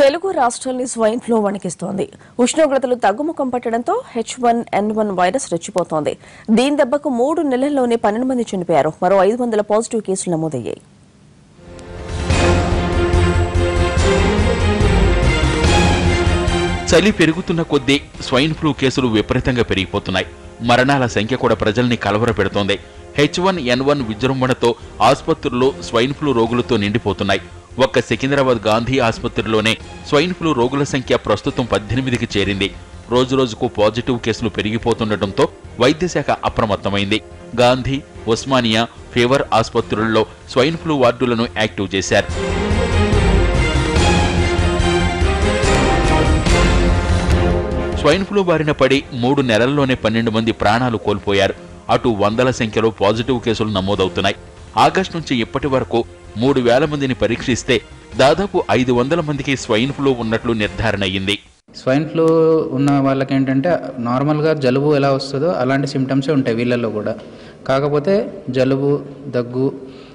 తెలుగు రాష్ట్రాల్ని swine flu వణికిస్తోంది ఉష్ణోగ్రతలు తగ్గుముఖం పట్టడంతో H one N one virus రెచ్చిపోతోంది దీని దెబ్బకు మూడు నెలల్లోనే పన్నెండు మంది చనిపోయారు మరో ఐదు వందల పాజిటివ్ కేసులు నమోదయ్యాయి చలి పెరుగుతున్న కొద్దీ స్వైన్ ఫ్లూ కేసులు విపరీతంగా పెరిగిపోతున్నాయి మరణాల సంఖ్య కూడా ప్రజల్ని కలవరపెడుతోంది హెచ్ వన్ ఎన్ వన్ విజృంభణతో ఆసుపత్రుల్లో స్వైన్ ఫ్లూ రోగులతో నిండిపోతున్నాయి ఒక్క సికింద్రాబాద్ గాంధీ ఆసుపత్రిలోనే స్వైన్ ఫ్లూ రోగుల సంఖ్య ప్రస్తుతం పద్దెనిమిదికి చేరింది రోజురోజుకు పాజిటివ్ కేసులు పెరిగిపోతుండటంతో వైద్యశాఖ అప్రమత్తమైంది గాంధీ ఉస్మానియా ఫీవర్ ఆసుపత్రుల్లో స్వైన్ ఫ్లూ వార్డులను యాక్టివ్ చేశారు స్వైన్ ఫ్లూ బారిన పడి మూడు నెలల్లోనే పన్నెండు మంది ప్రాణాలు కోల్పోయారు అటు వందల సంఖ్యలో పాజిటివ్ కేసులు నమోదవుతున్నాయి ఆగస్టు నుంచి ఇప్పటి వరకు మూడు వేల మందిని పరీక్షిస్తే దాదాపు ఐదు వందల మందికి స్వైన్ ఫ్లూ ఉన్నట్లు నిర్ధారణ అయ్యింది స్వైన్ ఫ్లూ ఉన్న వాళ్ళకి ఏంటంటే నార్మల్గా జలుబు ఎలా వస్తుందో అలాంటి సిమ్టమ్సే ఉంటాయి వీళ్ళల్లో కూడా కాకపోతే జలుబు దగ్గు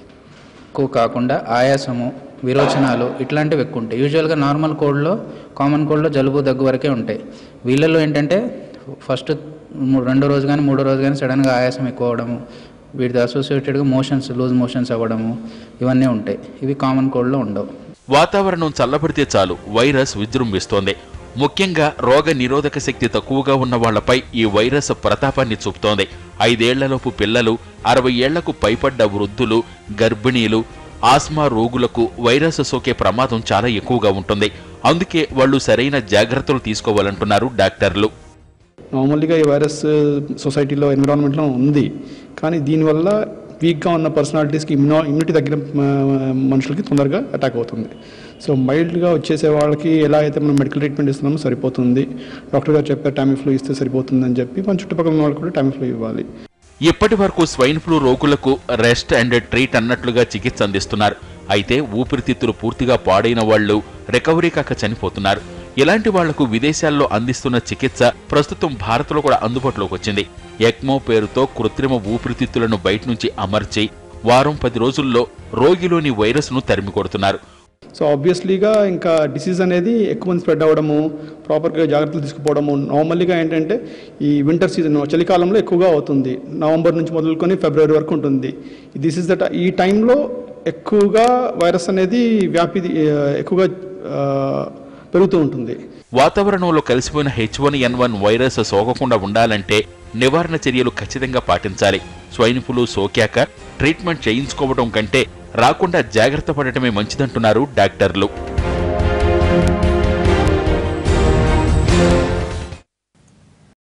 కు కాకుండా ఆయాసము విరోచనాలు ఇట్లాంటివి ఎక్కువ ఉంటాయి యూజువల్గా నార్మల్ కోల్డ్లో కామన్ కోల్డ్లో జలుబు దగ్గు వరకే ఉంటాయి వీళ్ళల్లో ఏంటంటే ఫస్ట్ మూ- రెండో రోజు కానీ మూడో రోజు కానీ సడన్గా ఆయాసం ఎక్కువ అవడము వీటితో అసోసియేటెడ్గా మోషన్స్ లూజ్ మోషన్స్ అవ్వడము ఇవన్నీ ఉంటాయి ఇవి కామన్ కోల్డ్లో ఉండవు వాతావరణం చల్లబడితే చాలు వైరస్ విజృంభిస్తోంది ముఖ్యంగా రోగ నిరోధక శక్తి తక్కువగా ఉన్న వాళ్లపై ఈ వైరస్ ప్రతాపాన్ని చూపుతోంది ఐదేళ్లలోపు పిల్లలు అరవై ఏళ్లకు పైపడ్డ వృద్ధులు గర్భిణీలు ఆస్మా రోగులకు వైరస్ సోకే ప్రమాదం చాలా ఎక్కువగా ఉంటుంది అందుకే వాళ్ళు సరైన జాగ్రత్తలు తీసుకోవాలంటున్నారు డాక్టర్లు నార్మల్గా ఈ వైరస్ సొసైటీలో ఎన్విరాన్మెంట్లో ఉంది కానీ దీనివల్ల వీక్గా ఉన్న పర్సనాలిటీస్కి ఇమ్యూనో ఇమ్యూనిటీ తగ్గిన ఆ, మనుషులకి తొందరగా అటాక్ అవుతుంది సో మైల్డ్గా వచ్చేసే వాళ్ళకి ఎలా అయితే మనం మెడికల్ ట్రీట్మెంట్ ఇస్తున్నామో సరిపోతుంది డాక్టర్ గారు చెప్పారు టామిఫ్లూ ఇస్తే సరిపోతుంది అని చెప్పి మన చుట్టుపక్కల ఉన్న వాళ్ళకి కూడా టామిఫ్లూ ఇవ్వాలి ఇప్పటి వరకు స్వైన్ ఫ్లూ రోగులకు రెస్ట్ అండ్ ట్రీట్ అన్నట్లుగా చికిత్స అందిస్తున్నారు అయితే ఊపిరితిత్తులు పూర్తిగా పాడైన వాళ్ళు రికవరీ కాక చనిపోతున్నారు ఇలాంటి వాళ్లకు విదేశాల్లో అందిస్తున్న చికిత్స ప్రస్తుతం భారత్లో కూడా అందుబాటులోకి వచ్చింది ఎక్మో పేరుతో కృత్రిమ ఊపిరితిత్తులను బయట నుంచి అమర్చి వారం పది రోజుల్లో రోగిలోని వైరస్ను తరిమి కొడుతున్నారు సో ఆబ్వియస్లీగా ఇంకా డిసీజ్ అనేది ఎక్కువ మంది స్ప్రెడ్ అవ్వడము ప్రాపర్గా జాగ్రత్తలు తీసుకుపోవడము నార్మల్గా ఏంటంటే ఈ వింటర్ సీజన్ చలికాలంలో ఎక్కువగా అవుతుంది నవంబర్ నుంచి మొదలుకొని ఫిబ్రవరి వరకు ఉంటుంది దిస్ ఇస్ దట్ ఈ టైంలో ఎక్కువగా వైరస్ అనేది వ్యాపి ఆ, ఎక్కువగా ఆ, పెరుగుతూ ఉంటుంది వాతావరణంలో కలిసిపోయిన H one N one virus సోకకుండా ఉండాలంటే నివారణ చర్యలు ఖచ్చితంగా పాటించాలి స్వైన్ ఫ్లూ సోకాక ట్రీట్మెంట్ చేయించుకోవడం కంటే రాకుండా జాగ్రత్త పడటమే మంచిదంటున్నారు డాక్టర్లు